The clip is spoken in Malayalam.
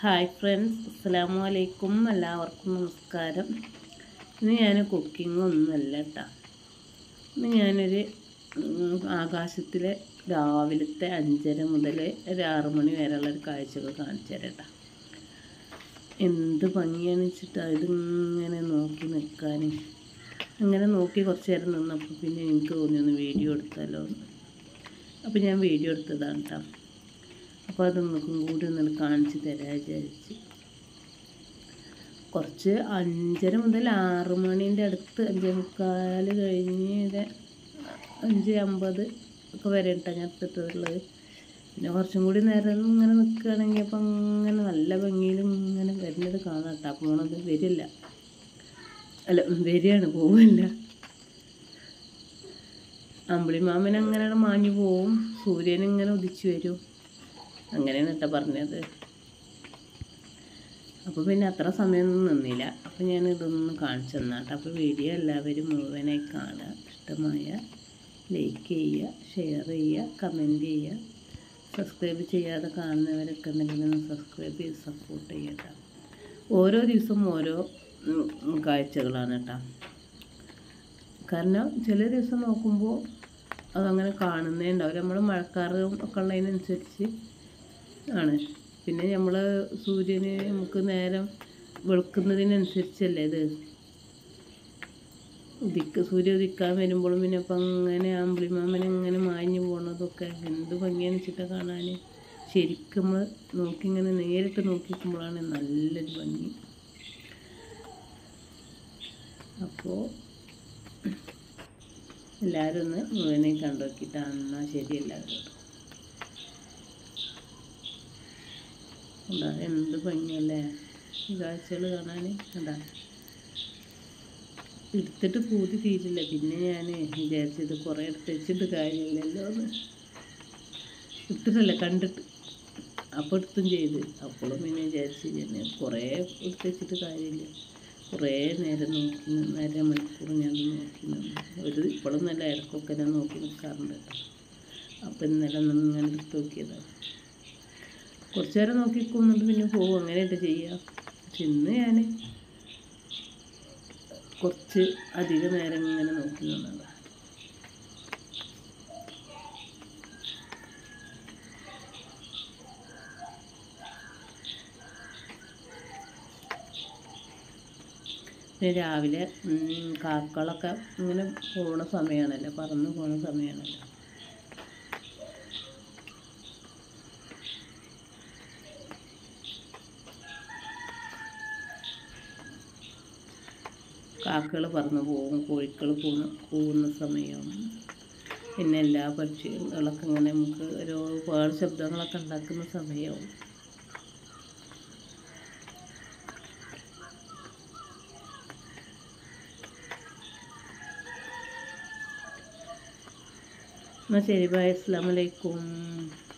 ഹായ് ഫ്രണ്ട്സ് അസ്സലാമു അലൈക്കും എല്ലാവർക്കും നമസ്കാരം ഇന്ന് ഞാൻ കുക്കിംഗ് ഒന്നുമല്ല കേട്ടോ ഇന്ന് ഞാനൊരു ഉം, ആകാശത്തിലെ രാവിലത്തെ അഞ്ചര മുതൽ ഒരു ആറ് മണി വരെയുള്ള ഒരു കാഴ്ചകൾ കാണിച്ചു തരാം കേട്ടോ എന്ത് ഭംഗിയാണെന്ന് വെച്ചിട്ടാ ഇതിങ്ങനെ നോക്കി നിൽക്കാൻ അങ്ങനെ നോക്കി കുറച്ച് നേരം നിന്നപ്പോൾ പിന്നെ എനിക്ക് തോന്നി ഒന്ന് വീഡിയോ എടുത്താലോ എന്ന് അപ്പോൾ ഞാൻ വീഡിയോ എടുത്തതാണ് കേട്ടോ അപ്പോൾ അത് നിങ്ങൾക്കും കൂടി ഒന്ന് കാണിച്ച് തരാൻ വിചാരിച്ച് കുറച്ച് അഞ്ചര മുതൽ ആറ് മണീൻ്റെ അടുത്ത് അഞ്ചേ മുക്കാൽ കഴിഞ്ഞ് ഇത് അഞ്ച് അമ്പത് ഒക്കെ വരെ കേട്ടോ ഞാൻ എടുത്തിട്ടുള്ളത് പിന്നെ കുറച്ചും കൂടി നേരം ഇങ്ങനെ നിൽക്കുകയാണെങ്കിൽ അപ്പം ഇങ്ങനെ നല്ല ഭംഗിയിലും ഇങ്ങനെ വരുന്നത് കാണാം കേട്ടോ പോണത് വരില്ല അല്ല വരികയാണ് പോവില്ല അമ്പിളിമാമൻ അങ്ങനെ മാഞ്ഞു പോവും സൂര്യൻ ഇങ്ങനെ ഉദിച്ചു വരും അങ്ങനെയാണ് കേട്ടോ പറഞ്ഞത് അപ്പോൾ പിന്നെ അത്ര സമയമൊന്നും നിന്നില്ല അപ്പോൾ ഞാൻ ഇതൊന്നും കാണിച്ചു തന്നാട്ടോ അപ്പോൾ വീഡിയോ എല്ലാവരും മുഴുവനായി കാണുക ഇഷ്ടമായ ലൈക്ക് ചെയ്യുക ഷെയർ ചെയ്യുക കമൻറ്റ് ചെയ്യുക സബ്സ്ക്രൈബ് ചെയ്യാതെ കാണുന്നവരൊക്കെ ഉണ്ടെങ്കിൽ ഒന്ന് സബ്സ്ക്രൈബ് ചെയ്ത് സപ്പോർട്ട് ചെയ്യുക കേട്ടോ ഓരോ ദിവസവും ഓരോ ഉം, ഉം, കാഴ്ചകളാണ് കേട്ടോ കാരണം ചില ദിവസം നോക്കുമ്പോൾ അതങ്ങനെ കാണുന്നേ ഉണ്ടാവില്ല നമ്മൾ മഴക്കാറും ഒക്കെ ഉള്ളതിനനുസരിച്ച് ആണ് പിന്നെ നമ്മൾ സൂര്യന് നമുക്ക് നേരം വെളുക്കുന്നതിനനുസരിച്ചല്ലേ ഇത് ഉദിക്ക സൂര്യ ഉദിക്കാൻ വരുമ്പോഴും പിന്നെ അപ്പം അങ്ങനെ ആമ്പിളിമാമൻ ഇങ്ങനെ മാഞ്ഞു പോണതൊക്കെ എന്ത് ഭംഗിയാന്ന് വെച്ചിട്ടാ കാണാൻ ശരിക്കും നമ്മൾ നോക്കി ഇങ്ങനെ നേരിട്ട് നോക്കിക്കുമ്പോഴാണ് നല്ലൊരു ഭംഗി അപ്പോൾ എല്ലാവരും ഒന്ന് മുഴുവനെ കണ്ടു നോക്കിയിട്ടാണ് എന്നാൽ ശരി എല്ലാവരും എന്താ എന്ത് ഭംഗിയല്ലേ ഈ കാഴ്ചകൾ കാണാൻ എന്താ എടുത്തിട്ട് പൂതി തീരില്ല പിന്നെ ഞാൻ വിചാരിച്ചത് കുറേ എടുത്ത് വെച്ചിട്ട് കാര്യമില്ലല്ലോ എന്ന് എടുത്തിട്ടല്ല കണ്ടിട്ട് അപ്പോൾ എടുത്തും ചെയ്ത് അപ്പോഴും പിന്നെ വിചാരിച്ച് ഞാൻ കുറേ എടുത്ത് വെച്ചിട്ട് കാര്യമില്ല കുറേ നേരം നോക്കി നിന്ന് അരമണിക്കൂർ ഞാൻ നോക്കി നിന്ന് ഒരു ഇപ്പോഴും നല്ല ഇടക്കൊക്കെ ഞാൻ നോക്കി നിൽക്കാറുണ്ട് കേട്ടോ അപ്പോൾ ഇന്നലെ ഒന്ന് ഇങ്ങനെ എടുത്ത് നോക്കിയതാണ് കുറച്ച് നേരം നോക്കി നിൽക്കുന്നുണ്ട് പിന്നെ പോകും അങ്ങനെയായിട്ട് ചെയ്യുക പക്ഷെ ഇന്ന് ഞാൻ കുറച്ച് അധിക നേരം ഇങ്ങനെ നോക്കി നിന്നതാണ് പിന്നെ രാവിലെ ഉം, കാക്കകളൊക്കെ ഇങ്ങനെ പോണ സമയമാണല്ലോ പറന്ന് പോണ സമയമാണല്ലോ കാക്കകൾ പറന്ന് പോകും കോഴികൾ പോകുന്ന പോകുന്ന സമയം പിന്നെ എല്ലാ പക്ഷികളൊക്കെ ഇങ്ങനെ നമുക്ക് ഓരോ ഒരുപാട് ശബ്ദങ്ങളൊക്കെ ഉണ്ടാക്കുന്ന സമയവും എന്നാൽ ശരി ബൈ അസ്സാം വലൈക്കും